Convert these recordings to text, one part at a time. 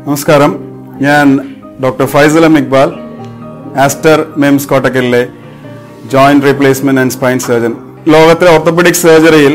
നമസ്കാരം ഞാൻ doctor Faisal M Iqbal Aster MIMS കോട്ടക്കലിലെ joint replacement and spine surgeon ലോകത്തിലെ ഓർത്തോപെഡിക് സർജറിയിൽ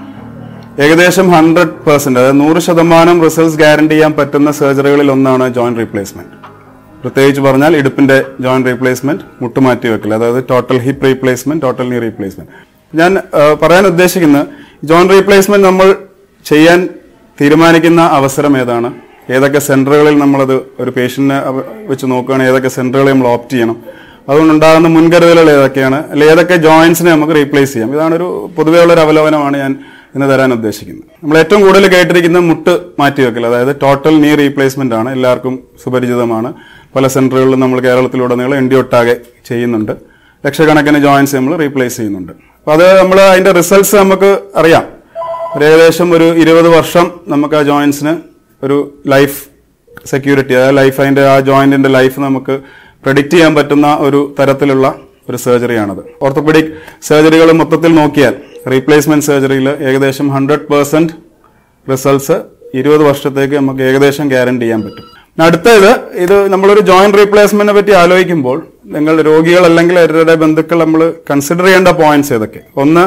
ഏകദേശം ഹൺഡ്രഡ് പെർസെന്റ് അതായത് നൂറ് ശതമാനം റിസൾട്ട്സ് ഗ്യാരണ്ടി ചെയ്യാൻ പറ്റുന്ന സർജറികളിൽ ഒന്നാണ് ജോയിന്റ് റീപ്ലേസ്മെന്റ് പ്രത്യേകിച്ച് പറഞ്ഞാൽ ഇടുപ്പിന്റെ ജോയിന്റ് റീപ്ലേസ്മെന്റ് മുട്ടുമാറ്റി വെക്കൽ അതായത് total hip replacement total knee replacement ഞാൻ ആ, പറയാൻ ഉദ്ദേശിക്കുന്ന ജോയിന്റ് റീപ്ലേസ്മെന്റ് നമ്മൾ ചെയ്യാൻ തീരുമാനിക്കുന്ന അവസരം ഏതാണ് ഏതൊക്കെ സെന്ററുകളിൽ നമ്മളത് ഒരു പേഷ്യന്റിനെ അവ- വെച്ച് നോക്കുകയാണെങ്കിൽ ഏതൊക്കെ സെന്ററുകളിൽ നമ്മൾ ഓപ്റ്റ് ചെയ്യണം അതുകൊണ്ടുണ്ടാകുന്ന മുൻകരുതലുകൾ ഏതൊക്കെയാണ് അല്ലെ ഏതൊക്കെ ജോയിന്റ്സിനെ നമുക്ക് റീപ്ലേസ് ചെയ്യാം ഇതാണ് ഒരു പൊതുവെയുള്ള ഒരു അവലോകനമാണ് ഞാൻ ഇന്ന് തരാൻ ഉദ്ദേശിക്കുന്നത് നമ്മൾ ഏറ്റവും കൂടുതൽ കേട്ടിരിക്കുന്ന മുട്ട് മാറ്റിവെക്കൽ അതായത് ടോട്ടൽ നീ റീപ്ലേസ്മെന്റ് ആണ് എല്ലാവർക്കും സുപരിചിതമാണ് പല സെന്ററുകളിലും നമ്മൾ കേരളത്തിലുടനീളം എൻഡി ഒട്ടാകെ ചെയ്യുന്നുണ്ട് ലക്ഷക്കണക്കിന് ജോയിന്റ്സ് നമ്മൾ റീപ്ലേസ് ചെയ്യുന്നുണ്ട് അപ്പൊ അത് നമ്മൾ അതിന്റെ റിസൾട്ട്സ് നമുക്ക് അറിയാം ഒരു ഏകദേശം ഒരു ഇരുപത് വർഷം നമുക്ക് ആ ജോയിന്റ്സിന് ഒരു ലൈഫ് സെക്യൂരിറ്റി അതായത് ലൈഫ് അതിന്റെ ആ ജോയിന്റിന്റെ ലൈഫ് നമുക്ക് പ്രഡിക്റ്റ് ചെയ്യാൻ പറ്റുന്ന ഒരു തരത്തിലുള്ള ഒരു സർജറിയാണത് ഓർത്തോപെഡിക് സർജറികൾ മൊത്തത്തിൽ നോക്കിയാൽ റീപ്ലേസ്മെന്റ് സർജറിയിൽ ഏകദേശം ഹൺഡ്രഡ് പെർസെന്റ് റിസൾട്ട്സ് ഇരുപത് വർഷത്തേക്ക് നമുക്ക് ഏകദേശം ഗ്യാരണ്ടി ചെയ്യാൻ പറ്റും പിന്നെ അടുത്തത് ഇത് നമ്മളൊരു ജോയിന്റ് റീപ്ലേസ്മെന്റിനെ പറ്റി ആലോചിക്കുമ്പോൾ നിങ്ങൾ രോഗികൾ അല്ലെങ്കിൽ അവരുടെ ബന്ധുക്കൾ നമ്മൾ കൺസിഡർ ചെയ്യേണ്ട പോയിന്റ്സ് ഏതൊക്കെ ഒന്ന്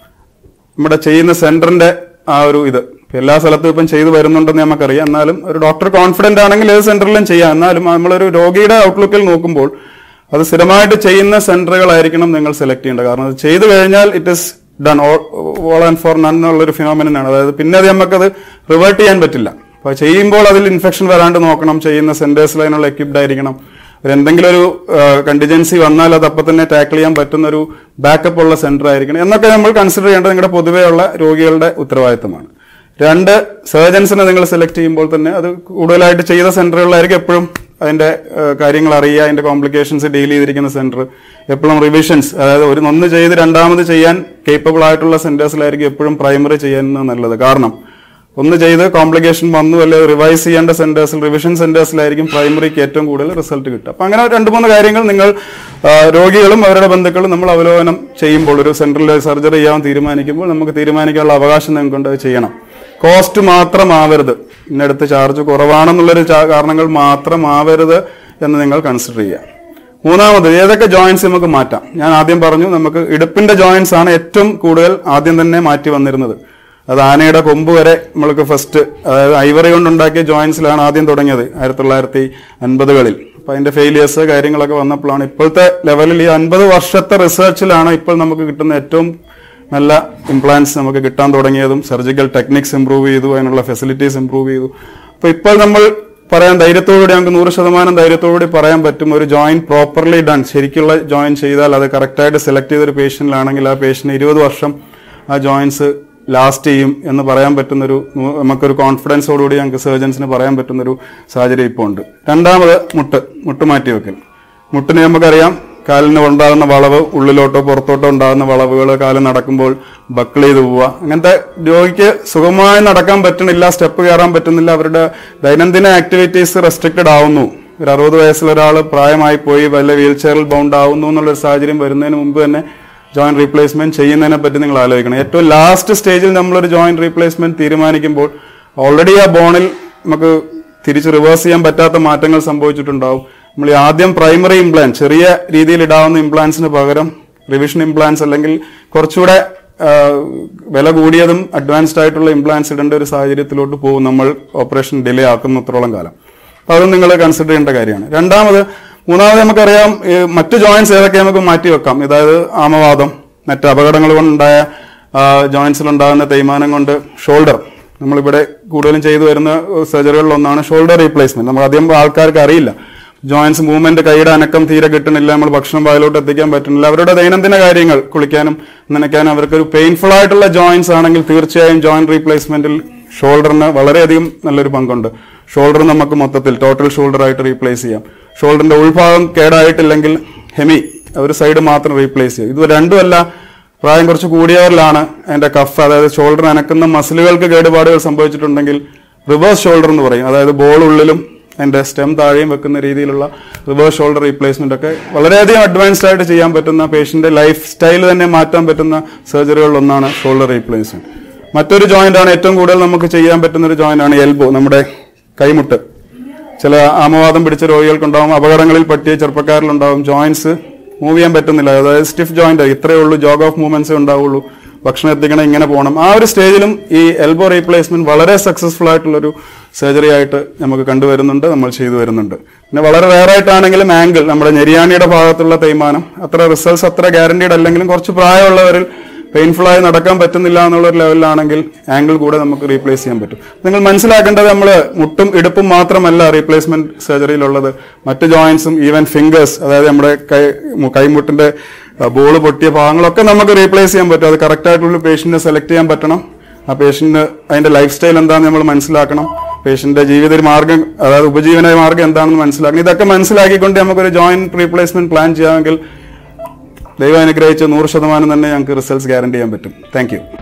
നമ്മുടെ ചെയ്യുന്ന സെന്ററിന്റെ ആ ഒരു ഇത് ഇപ്പൊ എല്ലാ സ്ഥലത്തും ഇപ്പം ചെയ്തു വരുന്നുണ്ടെന്ന് നമുക്കറിയാം എന്നാലും ഒരു ഡോക്ടർ കോൺഫിഡന്റ് ആണെങ്കിൽ ഏത് സെന്ററിലും ചെയ്യാം എന്നാലും നമ്മളൊരു രോഗിയുടെ ഔട്ട്ലുക്കിൽ നോക്കുമ്പോൾ അത് സ്ഥിരമായിട്ട് ചെയ്യുന്ന സെന്ററുകളായിരിക്കണം നിങ്ങൾ സെലക്ട് ചെയ്യേണ്ടത് കാരണം അത് ചെയ്തു കഴിഞ്ഞാൽ it is done all and for none എന്നുള്ളൊരു ഫിനോമിനാണ് അതായത് പിന്നെ അത് നമുക്കത് റിവേർട്ട് ചെയ്യാൻ പറ്റില്ല അപ്പൊ ചെയ്യുമ്പോൾ അതിൽ ഇൻഫെക്ഷൻ വരാണ്ട് നോക്കണം ചെയ്യുന്ന സെന്റേഴ്സിൽ അതിനുള്ള എക്വിപ്ഡ് ആയിരിക്കണം ഒരു എന്തെങ്കിലും ഒരു കണ്ടിജൻസി വന്നാൽ അത് അപ്പം തന്നെ ടാക്കിൾ ചെയ്യാൻ പറ്റുന്ന ഒരു ബാക്കപ്പ് ഉള്ള സെന്റർ ആയിരിക്കണം എന്നൊക്കെ നമ്മൾ കൺസിഡർ ചെയ്യേണ്ടത് നിങ്ങളുടെ പൊതുവെയുള്ള രോഗികളുടെ ഉത്തരവാദിത്തമാണ് രണ്ട് സർജൻസിനെ നിങ്ങൾ സെലക്ട് ചെയ്യുമ്പോൾ തന്നെ അത് കൂടുതലായിട്ട് ചെയ്ത സെന്ററുകളിലായിരിക്കും എപ്പോഴും അതിന്റെ ഏഹ്, കാര്യങ്ങൾ അറിയുക അതിന്റെ കോംപ്ലിക്കേഷൻസ് ഡീൽ ചെയ്തിരിക്കുന്ന സെന്റർ എപ്പോഴും റിവിഷൻസ് അതായത് ഒരു ഒന്ന് ചെയ്ത് രണ്ടാമത് ചെയ്യാൻ കേപ്പബിൾ ആയിട്ടുള്ള സെന്റേഴ്സിലായിരിക്കും എപ്പോഴും പ്രൈമറി ചെയ്യുന്നത് നല്ലത് കാരണം ഒന്ന് ചെയ്ത് കോംപ്ലിക്കേഷൻ വന്നു അല്ലെങ്കിൽ റിവൈസ് ചെയ്യേണ്ട സെന്റേഴ്സിൽ റിവിഷൻ സെന്റേഴ്സിലായിരിക്കും പ്രൈമറിക്ക് ഏറ്റവും കൂടുതൽ റിസൾട്ട് കിട്ടുക അപ്പൊ അങ്ങനെ രണ്ട് മൂന്ന് കാര്യങ്ങൾ നിങ്ങൾ ആ, രോഗികളും അവരുടെ ബന്ധുക്കളും നമ്മൾ അവലോകനം ചെയ്യുമ്പോൾ ഒരു സെന്ററിൽ സർജറി ചെയ്യാൻ തീരുമാനിക്കുമ്പോൾ നമുക്ക് തീരുമാനിക്കാനുള്ള അവകാശം നിങ്ങൾക്കുണ്ട് അത് ചെയ്യണം കോസ്റ്റ് മാത്രമാവരുത് ഇന്നടുത്ത് ചാർജ് കുറവാണെന്നുള്ളൊരു ചാ- കാരണങ്ങൾ മാത്രമാവരുത് എന്ന് നിങ്ങൾ കൺസിഡർ ചെയ്യുക മൂന്നാമത് ഏതൊക്കെ ജോയിന്റ്സ് നമുക്ക് മാറ്റാം ഞാൻ ആദ്യം പറഞ്ഞു നമുക്ക് ഇടുപ്പിന്റെ ജോയിന്റ്സ് ആണ് ഏറ്റവും കൂടുതൽ ആദ്യം തന്നെ മാറ്റി വന്നിരുന്നത് അത് ആനയുടെ കൊമ്പ് വരെ നമ്മൾക്ക് ഫസ്റ്റ് അതായത് ഐവറി കൊണ്ടുണ്ടാക്കിയ ജോയിന്റ്സിലാണ് ആദ്യം തുടങ്ങിയത് ആയിരത്തി തൊള്ളായിരത്തി അൻപതുകളിൽ അപ്പൊ അതിന്റെ ഫെയിലിയേഴ്സ് കാര്യങ്ങളൊക്കെ വന്നപ്പോഴാണ് ഇപ്പോഴത്തെ ലെവലിൽ ഈ അൻപത് വർഷത്തെ റിസർച്ചിലാണ് ഇപ്പോൾ നമുക്ക് കിട്ടുന്ന ഏറ്റവും നല്ല ഇംപ്ലാന്റ്സ് നമുക്ക് കിട്ടാൻ തുടങ്ങിയതും സർജിക്കൽ ടെക്നിക്സ് ഇംപ്രൂവ് ചെയ്തു അതിനുള്ള ഫെസിലിറ്റീസ് ഇംപ്രൂവ് ചെയ്തു അപ്പൊ ഇപ്പോൾ നമ്മൾ പറയാൻ ധൈര്യത്തോടുകൂടി നമുക്ക് നൂറ് ശതമാനം ധൈര്യത്തോടുകൂടി പറയാൻ പറ്റും ഒരു ജോയിന്റ് പ്രോപ്പർലി ഡൺ ശരിക്കുള്ള ജോയിൻ ചെയ്താൽ അത് കറക്റ്റായിട്ട് സെലക്ട് ചെയ്തൊരു പേഷ്യന്റിലാണെങ്കിൽ ആ പേഷ്യന്റ് ഇരുപത് വർഷം ആ ജോയിന്റ്സ് ലാസ്റ്റ് ചെയ്യും എന്ന് പറയാൻ പറ്റുന്നൊരു നൂ- നമുക്കൊരു കോൺഫിഡൻസോടുകൂടി ഞങ്ങൾക്ക് സർജൻസിന് പറയാൻ പറ്റുന്നൊരു സാഹചര്യം ഇപ്പോൾ ഉണ്ട് രണ്ടാമത് മുട്ട് മുട്ട് മാറ്റി വെക്കൽ മുട്ടിന് നമുക്കറിയാം കാലിന് ഉണ്ടാകുന്ന വളവ് ഉള്ളിലോട്ടോ പുറത്തോട്ടോ ഉണ്ടാകുന്ന വളവുകൾ കാല് നടക്കുമ്പോൾ ബക്കിൾ ചെയ്ത് പോവുക അങ്ങനത്തെ രോഗിക്ക് സുഖമായി നടക്കാൻ പറ്റണില്ല സ്റ്റെപ്പ് കയറാൻ പറ്റുന്നില്ല അവരുടെ ദൈനംദിന ആക്ടിവിറ്റീസ് റെസ്ട്രിക്റ്റഡ് ആവുന്നു ഒരു അറുപത് വയസ്സുള്ള ഒരാൾ പ്രായമായി പോയി വല്ല വീൽ ചെയറിൽ ബൗണ്ട് ആവുന്നു എന്നുള്ളൊരു സാഹചര്യം വരുന്നതിന് മുമ്പ് തന്നെ ജോയിന്റ് റീപ്ലേസ്മെന്റ് ചെയ്യുന്നതിനെ പറ്റി നിങ്ങൾ ആലോചിക്കണം ഏറ്റവും ലാസ്റ്റ് സ്റ്റേജിൽ നമ്മളൊരു ജോയിന്റ് റീപ്ലേസ്മെന്റ് തീരുമാനിക്കുമ്പോൾ ഓൾറെഡി ആ ബോണിൽ നമുക്ക് തിരിച്ച് റിവേഴ്സ് ചെയ്യാൻ പറ്റാത്ത മാറ്റങ്ങൾ സംഭവിച്ചിട്ടുണ്ടാവും നമ്മൾ ഈ ആദ്യം പ്രൈമറി ഇംപ്ലാന്റ് ചെറിയ രീതിയിൽ ഇടാവുന്ന ഇംപ്ലാന്റ്സിന് പകരം റിവിഷൻ ഇംപ്ലാന്റ്സ് അല്ലെങ്കിൽ കുറച്ചുകൂടെ ആ, വില കൂടിയതും അഡ്വാൻസ്ഡ് ആയിട്ടുള്ള ഇംപ്ലാന്റ്സ് ഇടേണ്ട ഒരു സാഹചര്യത്തിലോട്ട് പോകും നമ്മൾ ഓപ്പറേഷൻ ഡിലേ ആക്കുന്നത്രത്തോളം കാലം അപ്പൊ അതും നിങ്ങൾ കൺസിഡർ ചെയ്യേണ്ട കാര്യമാണ് രണ്ടാമത് മൂന്നാമത് നമുക്കറിയാം ഈ മറ്റു ജോയിന്റ്സ് ഏതൊക്കെ നമുക്ക് മാറ്റി വെക്കാം അതായത് ആമവാദം മറ്റ് അപകടങ്ങൾ കൊണ്ടുണ്ടായ ജോയിന്റ്സിൽ ഉണ്ടാകുന്ന തേയ്മാനം കൊണ്ട് ഷോൾഡർ നമ്മളിവിടെ കൂടുതലും ചെയ്തു വരുന്ന സർജറികളിൽ ഒന്നാണ് ഷോൾഡർ റീപ്ലേസ്മെന്റ് നമ്മൾ അധികം ആൾക്കാർക്ക് അറിയില്ല ജോയിന്റ്സ് മൂവ്മെന്റ് കൈയുടെ അനക്കം തീരെ കിട്ടണില്ല നമ്മൾ ഭക്ഷണം വായിലോട്ട് എത്തിക്കാൻ പറ്റുന്നില്ല അവരുടെ ദൈനംദിന കാര്യങ്ങൾ കുളിക്കാനും നനയ്ക്കാനും അവർക്കൊരു പെയിൻഫുൾ ആയിട്ടുള്ള ജോയിന്റ്സ് ആണെങ്കിൽ തീർച്ചയായും ജോയിന്റ് റീപ്ലേസ്മെന്റിൽ ഷോൾഡറിന് വളരെയധികം നല്ലൊരു പങ്കുണ്ട് ഷോൾഡർ നമുക്ക് മൊത്തത്തിൽ ടോട്ടൽ ഷോൾഡർ ആയിട്ട് റീപ്ലേസ് ചെയ്യാം ഷോൾഡറിന്റെ ഉൾഭാഗം കേടായിട്ടില്ലെങ്കിൽ ഹെമി ഒരു സൈഡ് മാത്രം റീപ്ലേസ് ചെയ്യും ഇത് രണ്ടുമല്ല പ്രായം കുറച്ച് കൂടിയവരിലാണ് അതിന്റെ കഫ് അതായത് ഷോൾഡർ അനക്കുന്ന മസിലുകൾക്ക് കേടുപാടുകൾ സംഭവിച്ചിട്ടുണ്ടെങ്കിൽ റിവേഴ്സ് ഷോൾഡർ എന്ന് പറയും അതായത് ബോൾ ഉള്ളിലും അതിന്റെ സ്റ്റെം താഴെയും വെക്കുന്ന രീതിയിലുള്ള റിവേഴ്സ് ഷോൾഡർ റീപ്ലേസ്മെന്റ് ഒക്കെ വളരെയധികം അഡ്വാൻസ്ഡ് ആയിട്ട് ചെയ്യാൻ പറ്റുന്ന പേഷ്യന്റെ ലൈഫ് സ്റ്റൈൽ തന്നെ മാറ്റാൻ പറ്റുന്ന സർജറികളിൽ ഒന്നാണ് ഷോൾഡർ റീപ്ലേസ്മെന്റ് മറ്റൊരു ജോയിന്റ് ആണ് ഏറ്റവും കൂടുതൽ നമുക്ക് ചെയ്യാൻ പറ്റുന്ന ഒരു ജോയിന്റ് ആണ് എൽബോ നമ്മുടെ കൈമുട്ട് ചില ആമവാദം പിടിച്ച രോഗികൾക്കുണ്ടാവും അപകടങ്ങളിൽ പറ്റിയ ചെറുപ്പക്കാരിലുണ്ടാവും ജോയിന്റ്സ് മൂവ് ചെയ്യാൻ പറ്റുന്നില്ല അതായത് സ്റ്റിഫ് ജോയിന്റ് ഇത്രയേ ഉള്ളൂ ജോഗ് ഓഫ് മൂവ്മെന്റ്സ് ഉണ്ടാവുള്ളൂ ഭക്ഷണം എത്തിക്കണം ഇങ്ങനെ പോകണം ആ ഒരു സ്റ്റേജിലും ഈ എൽബോ റീപ്ലേസ്മെന്റ് വളരെ സക്സസ്ഫുൾ ആയിട്ടുള്ളൊരു സർജറി ആയിട്ട് നമുക്ക് കണ്ടുവരുന്നുണ്ട് നമ്മൾ ചെയ്തു വരുന്നുണ്ട് പിന്നെ വളരെ റയർ ആയിട്ടാണെങ്കിലും ആംഗിൾ നമ്മുടെ ഞെരിയാണിയുടെ ഭാഗത്തുള്ള തേയ്മാനം അത്ര റിസൾട്ട്സ് അത്ര ഗ്യാരണ്ടീഡ് അല്ലെങ്കിലും കുറച്ച് പ്രായമുള്ളവരിൽ പെയിൻഫുൾ ആയി നടക്കാൻ പറ്റുന്നില്ല എന്നുള്ള ഒരു ലെവലിലാണെങ്കിൽ ആംഗിൾ കൂടെ നമുക്ക് റീപ്ലേസ് ചെയ്യാൻ പറ്റും നിങ്ങൾ മനസ്സിലാക്കേണ്ടത് നമ്മൾ മുട്ടും ഇടുപ്പും മാത്രമല്ല റീപ്ലേസ്മെന്റ് സർജറിയിലുള്ളത് മറ്റ് ജോയിന്റ്സും ഈവൻ ഫിംഗേഴ്സ് അതായത് നമ്മുടെ കൈ കൈമുട്ടിന്റെ ബോൾ പൊട്ടിയ ഭാഗങ്ങളൊക്കെ നമുക്ക് റീപ്ലേസ് ചെയ്യാൻ പറ്റും അത് കറക്റ്റ് ആയിട്ടുള്ള പേഷ്യന്റിനെ സെലക്ട് ചെയ്യാൻ പറ്റണം ആ പേഷ്യന്റിന് അതിന്റെ ലൈഫ് സ്റ്റൈൽ എന്താണെന്ന് നമ്മൾ മനസ്സിലാക്കണം പേഷ്യന്റിന്റെ ജീവിത മാർഗം അതായത് ഉപജീവന മാർഗം എന്താണെന്ന് മനസ്സിലാക്കണം ഇതൊക്കെ മനസ്സിലാക്കിക്കൊണ്ട് നമുക്കൊരു ജോയിന്റ് റീപ്ലേസ്മെന്റ് പ്ലാൻ ചെയ്യാമെങ്കിൽ ദൈവം അനുഗ്രഹിച്ച് നൂറ് ശതമാനം തന്നെ ഞങ്ങൾക്ക് റിസൾട്ട്സ് ഗ്യാരണ്ടി ചെയ്യാൻ പറ്റും താങ്ക്